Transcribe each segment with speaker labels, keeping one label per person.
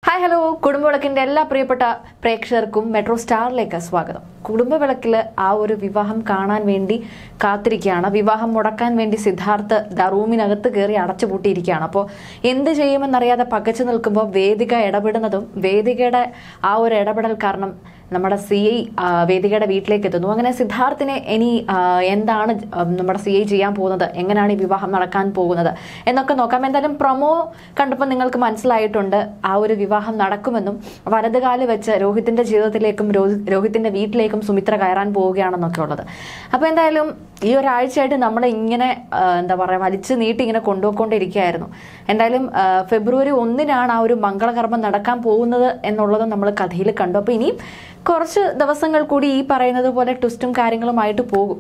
Speaker 1: hi hello കുടുംബവിളക്കിന്റെ എല്ലാ പ്രിയപ്പെട്ട പ്രേക്ഷകർക്കും മെട്രോ സ്റ്റാറിലേക്ക് സ്വാഗതം കുടുംബവിളക്കിൽ ആ ഒരു വിവാഹം കാണാൻ വേണ്ടി കാത്തിരിക്കുകയാണ് വിവാഹം മുടക്കാൻ വേണ്ടി സിദ്ധാർത്ഥ് ദാ റൂമിനകത്ത് കയറി അടച്ചുപൂട്ടിയിരിക്കുകയാണ് അപ്പോൾ എന്ത് ചെയ്യുമെന്നറിയാതെ പകച്ചു നിൽക്കുമ്പോൾ വേദിക ഇടപെടുന്നതും വേദികയുടെ ആ ഒരു ഇടപെടൽ കാരണം നമ്മുടെ സി ഐ വേദികയുടെ വീട്ടിലേക്ക് എത്തുന്നു അങ്ങനെ സിദ്ധാർത്ഥിനെ ഇനി ആ, എന്താണ് ആ, നമ്മുടെ സി ഐ ചെയ്യാൻ പോകുന്നത് എങ്ങനെയാണ് ഈ വിവാഹം നടക്കാൻ പോകുന്നത് എന്നൊക്കെ നോക്കാം എന്തായാലും പ്രൊമോ കണ്ടപ്പോൾ നിങ്ങൾക്ക് മനസ്സിലായിട്ടുണ്ട് ആ ഒരു വിവാഹം നടക്കുമെന്നും വലതുകാല് വെച്ച് രോഹിത്തിന്റെ ജീവിതത്തിലേക്കും രോ- രോഹിത്തിന്റെ വീട്ടിലേക്കും സുമിത്ര കയറാൻ പോവുകയാണെന്നൊക്കെ ഉള്ളത് അപ്പോൾ എന്തായാലും ഈ ഒരാഴ്ചയായിട്ട് നമ്മളെ ഇങ്ങനെ ആ, എന്താ പറയുക വലിച്ചു നീട്ടി ഇങ്ങനെ കൊണ്ടുപോയിക്കൊണ്ടിരിക്കുകയായിരുന്നു എന്തായാലും ആ, ഫെബ്രുവരി ഒന്നിനാണ് ആ ഒരു മംഗളകർമ്മം നടക്കാൻ പോകുന്നത് എന്നുള്ളത് നമ്മൾ കഥയിൽ കണ്ടു അപ്പോൾ ഇനിയും കുറച്ച് ദിവസങ്ങൾ കൂടി ഈ പറയുന്നത് പോലെ ട്വിസ്റ്റും കാര്യങ്ങളുമായിട്ട് പോകും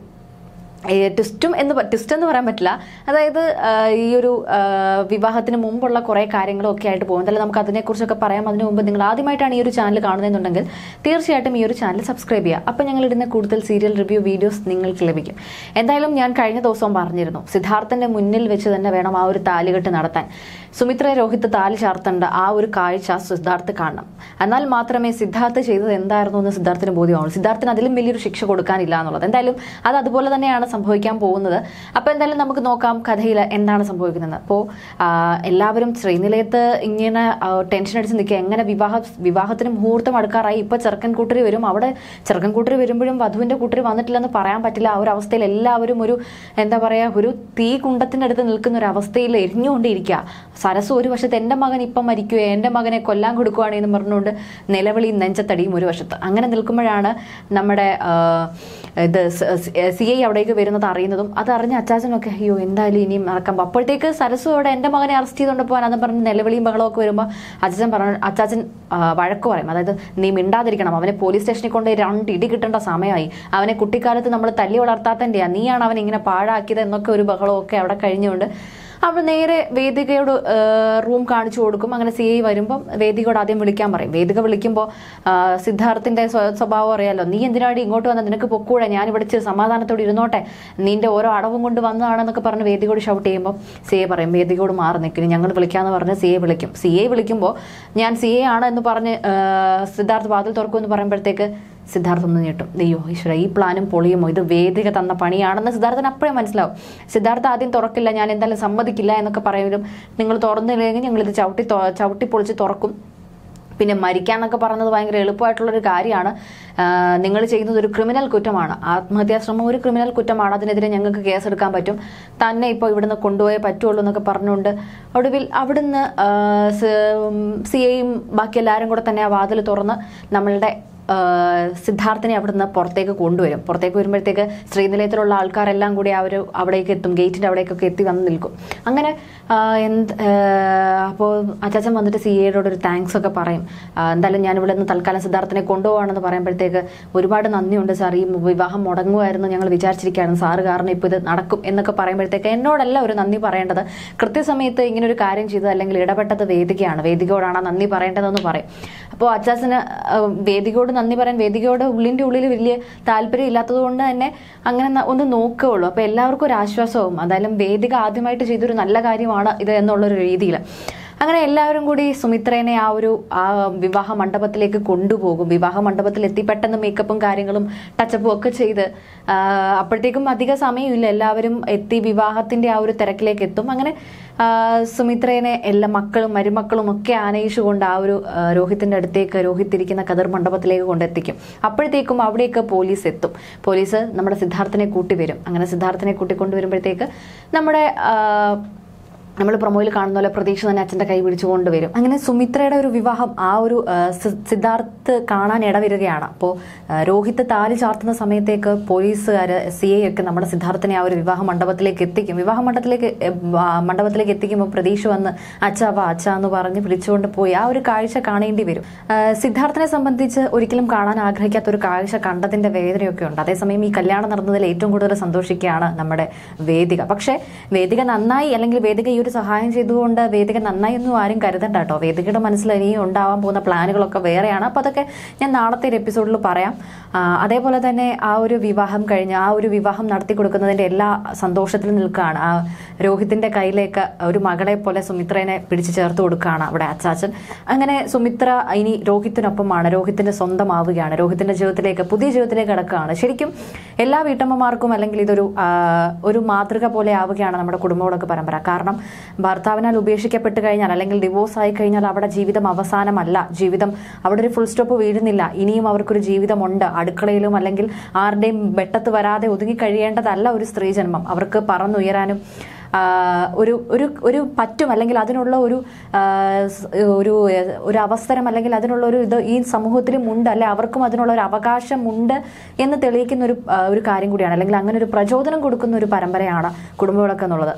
Speaker 1: ഈ ട്വിസ്റ്റും എന്ന് പ- ട്വിസ്റ്റ് എന്ന് പറയാൻ പറ്റില്ല അതായത് ആ, ഈ ഒരു ആ, വിവാഹത്തിന് മുമ്പുള്ള കുറേ കാര്യങ്ങളും ഒക്കെ ആയിട്ട് പോകും എന്തായാലും നമുക്ക് അതിനെക്കുറിച്ചൊക്കെ പറയാം അതിന് മുമ്പ് നിങ്ങൾ ആദ്യമായിട്ടാണ് ഈ ഒരു ചാനൽ കാണുന്നതെന്നുണ്ടെങ്കിൽ തീർച്ചയായിട്ടും ഈ ഒരു ചാനൽ സബ്സ്ക്രൈബ് ചെയ്യുക അപ്പോൾ ഞങ്ങൾ ഇടുന്ന കൂടുതൽ സീരിയൽ റിവ്യൂ വീഡിയോസ് നിങ്ങൾക്ക് ലഭിക്കും എന്തായാലും ഞാൻ കഴിഞ്ഞ ദിവസവും പറഞ്ഞിരുന്നു സിദ്ധാർത്ഥന്റെ മുന്നിൽ വെച്ച് തന്നെ വേണം ആ ഒരു താലികെട്ട് നടത്താൻ സുമിത്ര രോഹിത് താലി ചാർത്തേണ്ട ആ ഒരു കാഴ്ച സിദ്ധാർത്ഥ് കാണണം എന്നാൽ മാത്രമേ സിദ്ധാർത്ഥ് ചെയ്തത് എന്തായിരുന്നു എന്ന് സിദ്ധാർത്ഥിന് ബോധ്യമാവുള്ളൂ സിദ്ധാർത്ഥിന് അതിലും വലിയൊരു ശിക്ഷ കൊടുക്കാനില്ല എന്നുള്ളത് എന്തായാലും അത് അതുപോലെ തന്നെയാണ് സംഭവിക്കാൻ പോകുന്നത് അപ്പോൾ എന്തായാലും നമുക്ക് നോക്കാം കഥയിൽ എന്താണ് സംഭവിക്കുന്നത് അപ്പോൾ എല്ലാവരും ശ്രീനിലയത്ത് ഇങ്ങനെ ആ, ടെൻഷൻ അടിച്ച് നിൽക്കുക എങ്ങനെ വിവാഹ വിവാഹത്തിന് മുഹൂർത്തം അടുക്കാറായി ഇപ്പോൾ ചെറുക്കൻ കൂട്ടർ വരും അവിടെ ചെറുക്കൻ കൂട്ടർ വരുമ്പോഴും വധുവിൻ്റെ കൂട്ടർ വന്നിട്ടില്ലെന്ന് പറയാൻ പറ്റില്ല ആ ഒരു അവസ്ഥയിൽ എല്ലാവരും ഒരു എന്താ പറയുക ഒരു തീ കുണ്ടത്തിൻ്റെ അടുത്ത് നിൽക്കുന്ന ഒരു അവസ്ഥയിൽ എരിഞ്ഞുകൊണ്ടിരിക്കുക സരസ് ഒരു വശത്ത് എൻ്റെ മകൻ ഇപ്പം മരിക്കുകയോ എൻ്റെ മകനെ കൊല്ലാൻ കൊടുക്കുകയാണെന്ന് പറഞ്ഞുകൊണ്ട് നിലവിളിയും നെഞ്ചത്തടിയും ഒരു വശത്ത് അങ്ങനെ നിൽക്കുമ്പോഴാണ് നമ്മുടെ ആ, ഇത് സി ഐ അവിടേക്ക് വരുന്നത് അറിയുന്നതും അത് അറിഞ്ഞ അച്ചാച്ചനൊക്കെ അയ്യോ എന്തായാലും ഇനിയും നടക്കാം അപ്പോഴത്തേക്ക് സരസു അവിടെ എൻ്റെ മകനെ അറസ്റ്റ് ചെയ്തുകൊണ്ട് പോകാൻ അത് പറഞ്ഞ് നിലവിളിയും ബഹളമൊക്കെ വരുമ്പോൾ അച്ഛൻ പറഞ്ഞു അച്ചാച്ചൻ ആ, വഴക്ക് പറയും അതായത് നീ മിണ്ടാതിരിക്കണം അവനെ പോലീസ് സ്റ്റേഷനിൽ കൊണ്ട് രണ്ട് ഇടി കിട്ടേണ്ട സമയമായി അവനെ കുട്ടിക്കാലത്ത് നമ്മൾ തല്ലി വളർത്താത്തൻ്റെയാ നീയാണ് അവൻ ഇങ്ങനെ പാഴാക്കിയത് എന്നൊക്കെ ഒരു ബഹളമൊക്കെ അവിടെ കഴിഞ്ഞുകൊണ്ട് അവൾ നേരെ വേദികയോട് റൂം കാണിച്ചു കൊടുക്കും അങ്ങനെ സി ഐ വരുമ്പം വേദികയോട് ആദ്യം വിളിക്കാൻ പറയും വേദിക വിളിക്കുമ്പോൾ സിദ്ധാർത്ഥിന്റെ സ്വ- സ്വഭാവം അറിയാലോ നീ എന്തിനാടി ഇങ്ങോട്ട് വന്ന നിനക്ക് പൊക്കൂടെ ഞാൻ ഇവിടെ ഇച്ചിരി സമാധാനത്തോടെ ഇരുന്നോട്ടെ നിന്റെ ഓരോ അടവും കൊണ്ട് വന്നതാണെന്നൊക്കെ പറഞ്ഞ് വേദികയോട് ഷൗട്ട് ചെയ്യുമ്പോൾ സി എ പറയും വേദികയോട് മാറി നിൽക്കുന്നു ഞങ്ങൾ വിളിക്കാന്ന് പറഞ്ഞ് സി എ വിളിക്കും സി എ വിളിക്കുമ്പോൾ ഞാൻ സി എ ആണ് എന്ന് പറഞ്ഞ് ആ, സിദ്ധാർത്ഥ് വാതിൽ തുറക്കുമെന്ന് പറയുമ്പോഴത്തേക്ക് സിദ്ധാർത്ഥ ഒന്ന് ഞെട്ടും അയ്യോ ഈശ്വര ഈ പ്ലാനും പൊളിയുമോ ഇത് വേദിക തന്ന പണിയാണെന്ന് സിദ്ധാർത്ഥന് അപ്പോഴേ മനസ്സിലാവും സിദ്ധാർത്ഥ ആദ്യം തുറക്കില്ല ഞാൻ എന്തായാലും സമ്മതിക്കില്ല എന്നൊക്കെ പറയുമെങ്കിലും നിങ്ങൾ തുറന്നില്ലെങ്കിൽ ഞങ്ങൾ ഇത് ചവിട്ടി തൊ- ചവിട്ടി പൊളിച്ച് തുറക്കും പിന്നെ മരിക്കാന്നൊക്കെ പറയുന്നത് ഭയങ്കര എളുപ്പമായിട്ടുള്ളൊരു കാര്യമാണ് നിങ്ങൾ ചെയ്യുന്നത് ഒരു ക്രിമിനൽ കുറ്റമാണ് ആത്മഹത്യാശ്രമം ഒരു ക്രിമിനൽ കുറ്റമാണ് അതിനെതിരെ ഞങ്ങൾക്ക് കേസെടുക്കാൻ പറ്റും തന്നെ ഇപ്പോൾ ഇവിടുന്ന് കൊണ്ടുപോയേ പറ്റുള്ളൂ എന്നൊക്കെ പറഞ്ഞുകൊണ്ട് ഒടുവിൽ അവിടുന്ന് സി ഐയും ബാക്കി എല്ലാവരും കൂടെ തന്നെ ആ വാതിൽ തുറന്ന് നമ്മളുടെ ആ, സിദ്ധാർത്ഥിനെ അവിടുന്ന് പുറത്തേക്ക് കൊണ്ടുവരും പുറത്തേക്ക് വരുമ്പോഴത്തേക്ക് ശ്രീനിലയത്തിലുള്ള ആൾക്കാരെല്ലാം കൂടി ആ ഒരു അവിടേക്ക് എത്തും ഗേറ്റിന്റെ അവിടേക്കൊക്കെ എത്തി വന്ന് നിൽക്കും അങ്ങനെ ആ, എന്ത് അപ്പോൾ അച്ചാച്ചൻ വന്നിട്ട് സി എയോട് ഒരു താങ്ക്സ് ഒക്കെ പറയും ആ, എന്തായാലും ഞാൻ ഇവിടെ നിന്ന് തൽക്കാലം സിദ്ധാർത്ഥിനെ കൊണ്ടുപോകാണെന്ന് പറയുമ്പോഴത്തേക്ക് ഒരുപാട് നന്ദിയുണ്ട് സാർ ഈ വിവാഹം മുടങ്ങുമായിരുന്നു ഞങ്ങൾ വിചാരിച്ചിരിക്കുകയായിരുന്നു സാറ് കാരണം ഇപ്പോൾ ഇത് നടക്കും എന്നൊക്കെ പറയുമ്പോഴത്തേക്ക് എന്നോടല്ല ഒരു നന്ദി പറയേണ്ടത് കൃത്യസമയത്ത് ഇങ്ങനെ ഒരു കാര്യം ചെയ്തത് അല്ലെങ്കിൽ ഇടപെട്ടത് വേദികയാണ് വേദികയോടാണ് ആ നന്ദി പറയേണ്ടതെന്ന് പറയും അപ്പോൾ അച്ചാച്ചന് ആ, വേദികയോട് നന്ദി പറയാൻ വേദികയോട് ഉള്ളിൻ്റെ ഉള്ളിൽ വലിയ താല്പര്യം ഇല്ലാത്തത് കൊണ്ട് തന്നെ അങ്ങനെ ന- ഒന്ന് നോക്കുകയുള്ളൂ അപ്പോൾ എല്ലാവർക്കും ഒരു ആശ്വാസവും എന്തായാലും വേദിക ആദ്യമായിട്ട് ചെയ്തൊരു നല്ല കാര്യമാണ് ഇത് എന്നുള്ളൊരു രീതിയിൽ അങ്ങനെ എല്ലാവരും കൂടി സുമിത്രേനെ ആ ഒരു ആ വിവാഹ മണ്ഡപത്തിലേക്ക് കൊണ്ടുപോകും വിവാഹ മണ്ഡപത്തിൽ എത്തി പെട്ടെന്ന് മേക്കപ്പും കാര്യങ്ങളും ടച്ചപ്പും ഒക്കെ ചെയ്ത് ആ, അപ്പോഴത്തേക്കും അധിക സമയമില്ല എല്ലാവരും എത്തി വിവാഹത്തിന്റെ ആ ഒരു തിരക്കിലേക്ക് എത്തും അങ്ങനെ ആ, സുമിത്രേനെ എല്ലാ മക്കളും മരുമക്കളും ഒക്കെ ആനയിച്ചുകൊണ്ട് ആ ഒരു ആ, രോഹിത്തിന്റെ അടുത്തേക്ക് രോഹിത് ഇരിക്കുന്ന കതിർ മണ്ഡപത്തിലേക്ക് കൊണ്ടെത്തിക്കും അപ്പോഴത്തേക്കും അവിടേക്ക് പോലീസ് എത്തും പോലീസ് നമ്മുടെ സിദ്ധാർത്ഥിനെ കൂട്ടി വരും അങ്ങനെ സിദ്ധാർത്ഥിനെ കൂട്ടിക്കൊണ്ടുവരുമ്പോഴത്തേക്ക് നമ്മുടെ ആ, നമ്മൾ പ്രൊമോയിൽ കാണുന്ന പോലെ പ്രതീക്ഷ തന്നെ അച്ഛൻ്റെ കൈ പിടിച്ചുകൊണ്ട് വരും അങ്ങനെ സുമിത്രയുടെ ഒരു വിവാഹം ആ ഒരു ആ, സി- സിദ്ധാർത്ഥ് കാണാൻ ഇടവരികയാണ് അപ്പോൾ രോഹിത് താലി ചാർത്തുന്ന സമയത്തേക്ക് പോലീസുകാർ സി ഐ ഒക്കെ നമ്മുടെ സിദ്ധാർത്ഥിനെ ആ ഒരു വിവാഹ മണ്ഡപത്തിലേക്ക് എത്തിക്കും വിവാഹ മണ്ഡപത്തിലേക്ക് എ, ആ, മണ്ഡപത്തിലേക്ക് എത്തിക്കുമ്പോൾ പ്രതീക്ഷ വന്ന് അച്ഛ വാ അച്ഛ എന്ന് പറഞ്ഞ് വിളിച്ചുകൊണ്ട് പോയി ആ ഒരു കാഴ്ച കാണേണ്ടി വരും ആ, സിദ്ധാർത്ഥിനെ സംബന്ധിച്ച് ഒരിക്കലും കാണാൻ ആഗ്രഹിക്കാത്ത ഒരു കാഴ്ച കണ്ടതിന്റെ വേദനയൊക്കെ ഉണ്ട് അതേസമയം ഈ കല്യാണം നടന്നതിൽ ഏറ്റവും കൂടുതൽ സന്തോഷിക്കുകയാണ് നമ്മുടെ വേദിക പക്ഷേ വേദിക നന്നായി അല്ലെങ്കിൽ വേദിക ഈ ഒരു ഒരു സഹായം ചെയ്തുകൊണ്ട് വേദിക നന്നായി ഒന്നും ആരും കരുതണ്ട കേട്ടോ വേദികയുടെ മനസ്സിൽ ഇനിയും ഉണ്ടാവാൻ പോകുന്ന പ്ലാനുകളൊക്കെ വേറെയാണ് അപ്പോൾ അതൊക്കെ ഞാൻ നാളത്തെ ഒരു എപ്പിസോഡിൽ പറയാം ആ, അതേപോലെ തന്നെ ആ ഒരു വിവാഹം കഴിഞ്ഞ് ആ ഒരു വിവാഹം നടത്തി കൊടുക്കുന്നതിന്റെ എല്ലാ സന്തോഷത്തിലും നിൽക്കുകയാണ് ആ രോഹിത്തിന്റെ കയ്യിലേക്ക് ഒരു മകളെ പോലെ സുമിത്രനെ പിടിച്ചു ചേർത്ത് കൊടുക്കുകയാണ് അവിടെ അച്ചാച്ചൻ അങ്ങനെ സുമിത്ര ഇനി രോഹിത്തിനൊപ്പമാണ് രോഹിത്തിന്റെ സ്വന്തമാവുകയാണ് രോഹിത്തിന്റെ ജീവിതത്തിലേക്ക് പുതിയ ജീവിതത്തിലേക്ക് കിടക്കുകയാണ് ശരിക്കും എല്ലാ വീട്ടമ്മമാർക്കും അല്ലെങ്കിൽ ഇതൊരു ആ, ഒരു മാതൃക പോലെ ആവുകയാണ് നമ്മുടെ കുടുംബങ്ങളൊക്കെ പരമ്പര കാരണം ഭർത്താവിനാൽ ഉപേക്ഷിക്കപ്പെട്ട് കഴിഞ്ഞാൽ അല്ലെങ്കിൽ ഡിവോഴ്സ് ആയി കഴിഞ്ഞാൽ അവിടെ ജീവിതം അവസാനമല്ല ജീവിതം അവിടെ ഒരു ഫുൾ സ്റ്റോപ്പ് വീഴുന്നില്ല ഇനിയും അവർക്കൊരു ജീവിതമുണ്ട് അടുക്കളയിലും അല്ലെങ്കിൽ ആരുടെയും വെട്ടത്ത് വരാതെ ഒതുങ്ങി കഴിയേണ്ടതല്ല ഒരു സ്ത്രീ ജന്മം അവർക്ക് പറന്നുയരാനും ആ, ഒരു ഒരു ഒരു പറ്റും അല്ലെങ്കിൽ അതിനുള്ള ഒരു ആ, സ്- ഒരു ഒരു അവസരം അല്ലെങ്കിൽ അതിനുള്ള ഒരു ഇത് ഈ സമൂഹത്തിലും ഉണ്ട് അല്ലെ അവർക്കും അതിനുള്ള ഒരു അവകാശമുണ്ട് എന്ന് തെളിയിക്കുന്ന ഒരു ആ, ഒരു കാര്യം കൂടിയാണ് അല്ലെങ്കിൽ അങ്ങനെ ഒരു പ്രചോദനം കൊടുക്കുന്ന ഒരു പരമ്പരയാണ് കുടുംബവിളക്ക് എന്നുള്ളത്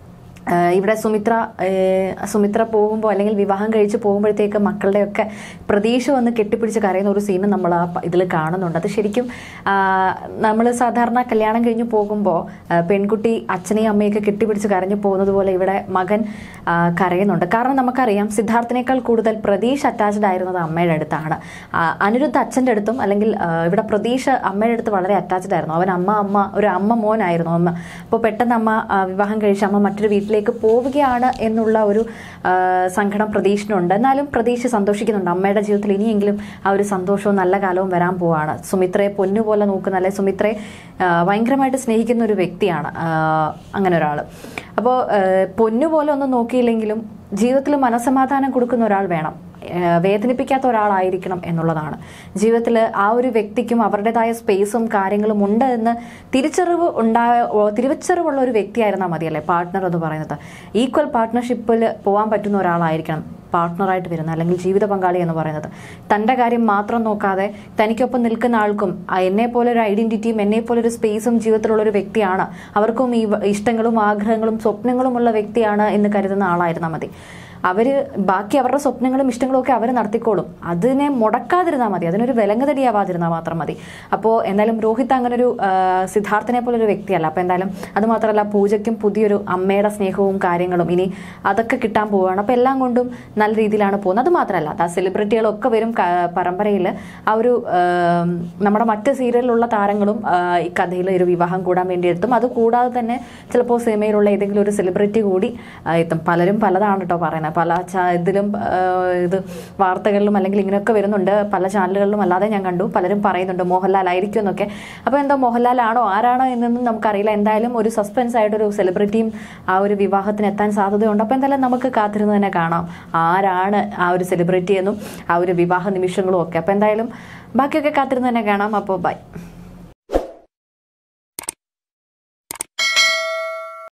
Speaker 1: ആ, ഇവിടെ സുമിത്ര ഏ, സുമിത്ര പോകുമ്പോൾ അല്ലെങ്കിൽ വിവാഹം കഴിച്ച് പോകുമ്പോഴത്തേക്ക് മക്കളുടെയൊക്കെ പ്രതീക്ഷ വന്ന് കെട്ടിപ്പിടിച്ച് കരയുന്ന ഒരു സീനും നമ്മൾ ആ ഇതിൽ കാണുന്നുണ്ട് അത് ശരിക്കും നമ്മൾ സാധാരണ കല്യാണം കഴിഞ്ഞ് പോകുമ്പോൾ ആ, പെൺകുട്ടി അച്ഛനെയും അമ്മയൊക്കെ കെട്ടിപ്പിടിച്ച് കരഞ്ഞു പോകുന്നത് പോലെ ഇവിടെ മകൻ ആ, കരയുന്നുണ്ട് കാരണം നമുക്കറിയാം സിദ്ധാർത്ഥിനേക്കാൾ കൂടുതൽ പ്രതീഷ് അറ്റാച്ച്ഡ് ആയിരുന്നത് അമ്മയുടെ അടുത്താണ് ആ, അനിരുദ്ധ അച്ഛൻ്റെ അടുത്തും അല്ലെങ്കിൽ ആ, ഇവിടെ പ്രതീഷ് അമ്മയുടെ അടുത്ത് വളരെ അറ്റാച്ച്ഡ് ആയിരുന്നു അവൻ അമ്മ അമ്മ ഒരു അമ്മ മോനായിരുന്നു അമ്മ അപ്പോൾ പെട്ടെന്ന് അമ്മ ആ, വിവാഹം കഴിച്ച് അമ്മ മറ്റൊരു വീട്ടിലേക്ക് പോവുകയാണ് എന്നുള്ള ഒരു ആ, സങ്കടം പ്രതീക്ഷിനുണ്ട് എന്നാലും പ്രതീക്ഷ സന്തോഷിക്കുന്നുണ്ട് അമ്മയുടെ ജീവിതത്തിൽ ഇനിയെങ്കിലും ആ ഒരു സന്തോഷവും നല്ല കാലവും വരാൻ പോവാണ് സുമിത്രയെ പൊന്നുപോലെ നോക്കുന്ന അല്ലെ സുമിത്രയെ ആ, ഭയങ്കരമായിട്ട് സ്നേഹിക്കുന്ന ഒരു വ്യക്തിയാണ് ആ, അങ്ങനെ ഒരാൾ അപ്പോൾ പൊന്നുപോലെ ഒന്നും നോക്കിയില്ലെങ്കിലും ജീവിതത്തിൽ മനസമാധാനം കൊടുക്കുന്ന ഒരാൾ വേണം ഏഹ് വേദനിപ്പിക്കാത്ത ഒരാളായിരിക്കണം എന്നുള്ളതാണ് ജീവിതത്തിൽ ആ ഒരു വ്യക്തിക്കും അവരുടേതായ സ്പേസും കാര്യങ്ങളും ഉണ്ട് എന്ന് തിരിച്ചറിവ് ഉണ്ടായ ഓ, തിരിച്ചറിവുള്ള ഒരു വ്യക്തിയായിരുന്നാൽ മതിയല്ലേ പാർട്ട്ണർ എന്ന് പറയുന്നത് ഈക്വൽ പാർട്ട്ണർഷിപ്പിൽ പോകാൻ പറ്റുന്ന ഒരാളായിരിക്കണം പാർട്ട്ണറായിട്ട് വരുന്നത് അല്ലെങ്കിൽ ജീവിത പങ്കാളി എന്ന് പറയുന്നത് തൻ്റെ കാര്യം മാത്രം നോക്കാതെ തനിക്കൊപ്പം നിൽക്കുന്ന ആൾക്കും ആ എന്നെ പോലെ ഒരു ഐഡന്റിറ്റിയും എന്നെ പോലെ ഒരു സ്പേസും ജീവിതത്തിലുള്ള ഒരു വ്യക്തിയാണ് അവർക്കും ഈ വ- ഇഷ്ടങ്ങളും ആഗ്രഹങ്ങളും സ്വപ്നങ്ങളുമുള്ള വ്യക്തിയാണ് എന്ന് കരുതുന്ന ആളായിരുന്നാൽ മതി അവര് ബാക്കി അവരുടെ സ്വപ്നങ്ങളും ഇഷ്ടങ്ങളും ഒക്കെ അവർ നടത്തിക്കോളും അതിനെ മുടക്കാതിരുന്നാൽ മതി അതിനൊരു വിലങ്ങുതടിയാവാതിരുന്നാൽ മാത്രം മതി അപ്പോൾ എന്തായാലും രോഹിത് അങ്ങനെ ഒരു ആ, സിദ്ധാർത്ഥിനെ പോലെ ഒരു വ്യക്തിയല്ല അപ്പോൾ എന്തായാലും അത് മാത്രമല്ല പൂജയ്ക്കും പുതിയൊരു അമ്മയുടെ സ്നേഹവും കാര്യങ്ങളും ഇനി അതൊക്കെ കിട്ടാൻ പോവുകയാണ് അപ്പോൾ എല്ലാം കൊണ്ടും നല്ല രീതിയിലാണ് പോകുന്നത് അത് മാത്രമല്ല ആ സെലിബ്രിറ്റികളൊക്കെ വരും ക- പരമ്പരയിൽ ആ ഒരു ആ, നമ്മുടെ മറ്റ് സീരിയലിലുള്ള താരങ്ങളും ആ, ഈ കഥയിൽ ഒരു വിവാഹം കൂടാൻ വേണ്ടി എത്തും അത് കൂടാതെ തന്നെ ചിലപ്പോൾ സിനിമയിലുള്ള ഏതെങ്കിലും ഒരു സെലിബ്രിറ്റി കൂടി ആ, എത്തും പലരും പലതാണ് കേട്ടോ പറയുന്നത് പല ചാ- ഇതിലും ആ, ഇത് വാർത്തകളിലും അല്ലെങ്കിൽ ഇങ്ങനെയൊക്കെ വരുന്നുണ്ട് പല ചാനലുകളിലും അല്ലാതെ ഞാൻ കണ്ടു പലരും പറയുന്നുണ്ട് മോഹൻലാൽ ആയിരിക്കും എന്നൊക്കെ അപ്പോൾ എന്തോ മോഹൻലാൽ ആണോ ആരാണോ എന്നൊന്നും നമുക്കറിയില്ല എന്തായാലും ഒരു സസ്പെൻസ് ആയിട്ടൊരു സെലിബ്രിറ്റിയും ആ ഒരു വിവാഹത്തിന് എത്താൻ സാധ്യതയുണ്ട് അപ്പോൾ എന്തായാലും നമുക്ക് കാത്തിരുന്ന് തന്നെ കാണാം ആരാണ് ആ ഒരു സെലിബ്രിറ്റി എന്നും ആ ഒരു വിവാഹ നിമിഷങ്ങളും ഒക്കെ അപ്പോൾ എന്തായാലും ബാക്കിയൊക്കെ കാത്തിരുന്ന് തന്നെ കാണാം അപ്പോൾ ബൈ